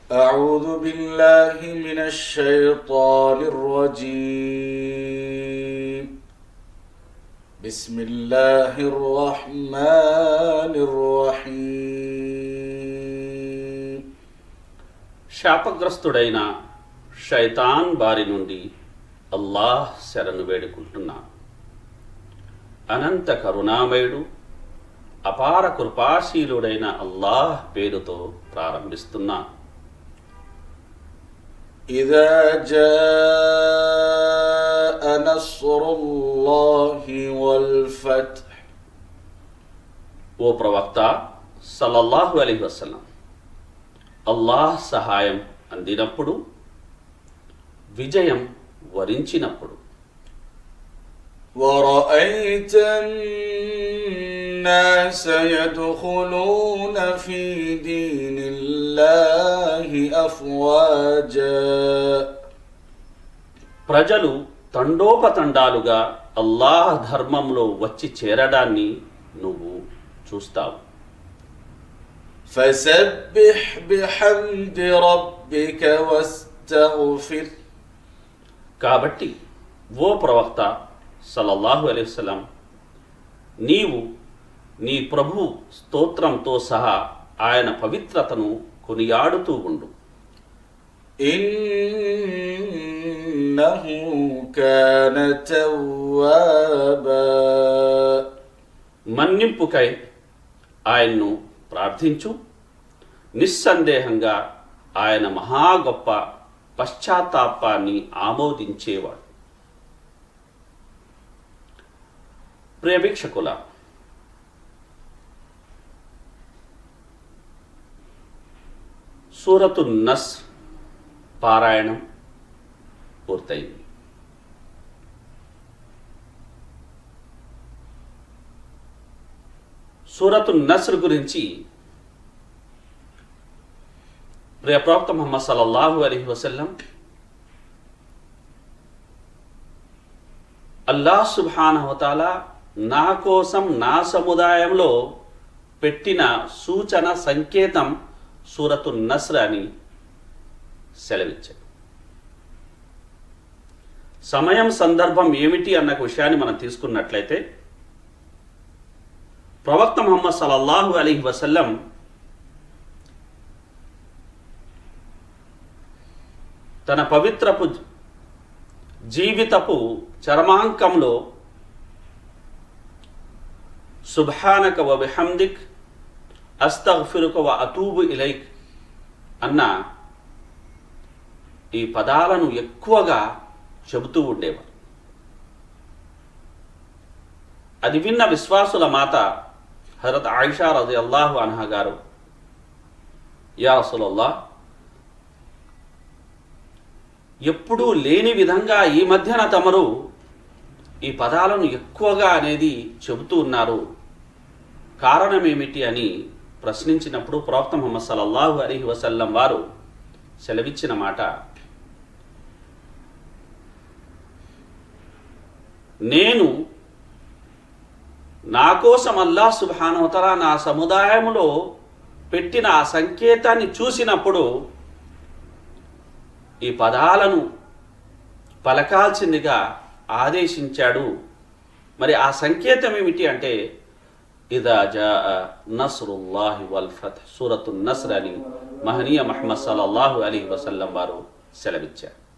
أعوذ بالله من الشيطان الرجيم بسم الله الرحمن الرحيم శాపగ్రస్తుడైన షైతాన్ బారి నుండి అల్లాహ్ శరణు వేడుకుంటున్నా అనంత కరుణామయుడు అపార కృపాశీలుడైన అల్లాహ్ పేరుతో ప్రారంభిస్తున్నా إذا جاء نصر الله والفتح ఓ ప్రవక్త సల్లల్లాహు అలైహి వసల్లం అల్లాహ్ సహాయం అందినప్పుడు విజయం వరించినప్పుడు ورأيت الناس يدخلون في دين الله أفواجا ప్రజలు తండోపతండాలుగా అల్లాహ్ ధర్మంలో వచ్చి చేరడాన్ని నువ్వు చూస్తావు فسبح بحمد ربك واستغفر కాబట్టి ఓ ప్రవక్త సల్లల్లాహు అలైహి వసల్లం నీవు నీ ప్రభు స్తోత్రంతో సహా ఆయన పవిత్రతను కొనియాడుతూ ఉండు إنه كان توابا మన్నింపుకై ఆయన్ను ప్రార్థించు నిస్సందేహంగా ఆయన మహా గొప్ప పశ్చాత్తాపాన్ని ఆమోదించేవాడు ప్రియవీక్షకుల సూరతు నస్ పారాయణం పూర్తయింది సూరతు నస్ర్ గురించి ప్రియ ప్రవక్త ముహమ్మద్ సల్లల్లాహు అలైహి వసల్లం అల్లాహ్ సుబ్హానహుతాల నా కోసం నా సముదాయంలో పెట్టిన సూచన సంకేతం సూరతు నస్ర్ అని సెలవిచ్చాడు సమయం సందర్భం ఏమిటి అన్న విషయాన్ని మనం తీసుకున్నట్లయితే ప్రవక్త ముహమ్మద్ సల్లల్లాహు అలీహి వసల్లం తన పవిత్రపు జీవితపు చరమాంకంలో సుభానక వ బిహమ్దిక్ అస్తగ్ఫిరుక వ అతూబు ఇలైక్ అన్న ఈ పదాలను ఎక్కువగా చెబుతూ ఉండేవారు అది విన్న విశ్వాసుల మాత హజరత్ ఆయిషా రజి అల్లాహు అన్హా గారు యా రసూలల్లా ఎప్పుడూ లేని విధంగా ఈ మధ్యన తమరు ఈ పదాలను ఎక్కువగా అనేది చెబుతూ ఉన్నారు కారణం ఏమిటి అని ప్రశ్నించినప్పుడు ప్రవక్త ముహమ్మద్ సల్లల్లాహు అలీహి వసల్లం వారు సెలవిచ్చిన మాట నేను నా కోసం అల్లా సుబానవతల నా సముదాయంలో పెట్టిన ఆ సంకేతాన్ని చూసినప్పుడు ఈ పదాలను పలకాల్సిందిగా ఆదేశించాడు మరి ఆ సంకేతం ఏమిటి అంటే ఇదా జా నస్రుల్లాహి వల్ ఫత్ సూరతు నస్ర్ అని మహనీయ మహమ్మద్ సల్లల్లాహు అలీ వసల్లం వారు సెలవిచ్చారు